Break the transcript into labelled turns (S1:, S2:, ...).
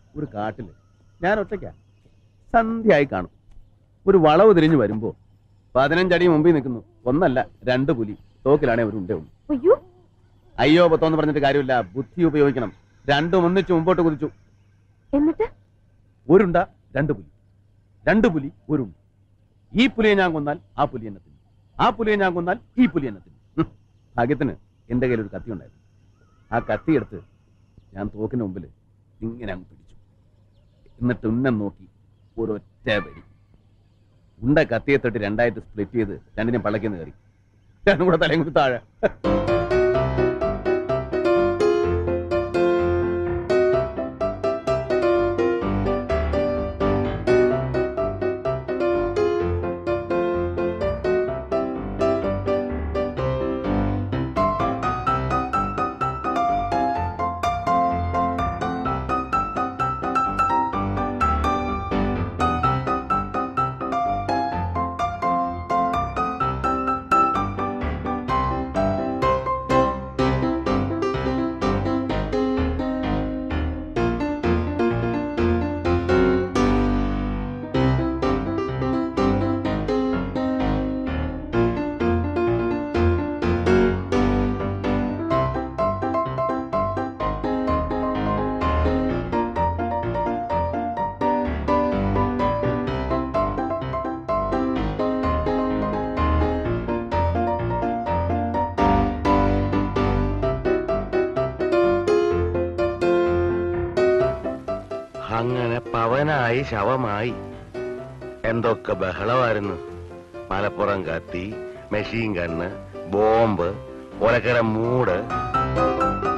S1: ഒരു കാട്ടില് ഞാൻ ഒറ്റയ്ക്കാ സന്ധ്യയായി കാണും ഒരു വളവ് തിരിഞ്ഞു വരുമ്പോ പതിനഞ്ചടി മുമ്പിൽ നിൽക്കുന്നു ഒന്നല്ല രണ്ട് പുലി തോക്കിലാണേ ഒരു ഉണ്ടേ ഉള്ളൂ
S2: അയ്യോ
S1: അയ്യോ പത്തോന്ന് പറഞ്ഞിട്ട് കാര്യമില്ല ബുദ്ധി ഉപയോഗിക്കണം രണ്ടും ഒന്നിച്ച് മുമ്പോട്ട് കുതിച്ചു
S2: എന്നിട്ട്
S1: ഒരുണ്ട രണ്ട് പുലി രണ്ട് പുലി ഒരുണ്ട് ഈ പുലിയെ ഞാൻ കൊന്നാൽ ആ പുലി എന്നെ തിന്നും ആ പുലിയെ ഞാൻ കൊന്നാൽ ഈ പുലി എന്നെ തിന്നും ഹും. ഭാഗ്യത്തിന് എന്റെ കയ്യിൽ ഒരു കത്തി ഉണ്ടായിരുന്നു ആ കത്തി എടുത്ത് ഞാൻ തോക്കിന് മുമ്പിൽ ഇങ്ങനെ അങ്ങ് പിടിച്ചു എന്നിട്ട് ഉന്നം നോക്കി ഒരൊറ്റ വെടി ഉണ്ട കത്തിയെ തൊട്ട് രണ്ടായിട്ട് സ്പ്ലിറ്റ് ചെയ്ത് രണ്ടിനെയും പള്ളക്കെന്ന് കയറി രണ്ടും കൂടെ തലയും കുത്തി താഴെ
S3: അങ്ങനെ പവനായി ശവമായി എന്തൊക്കെ ബഹളമായിരുന്നു മലപ്പുറം കത്തി മെഷീൻ കണ്ണ് ബോംബ് ഒലക്കര മൂട്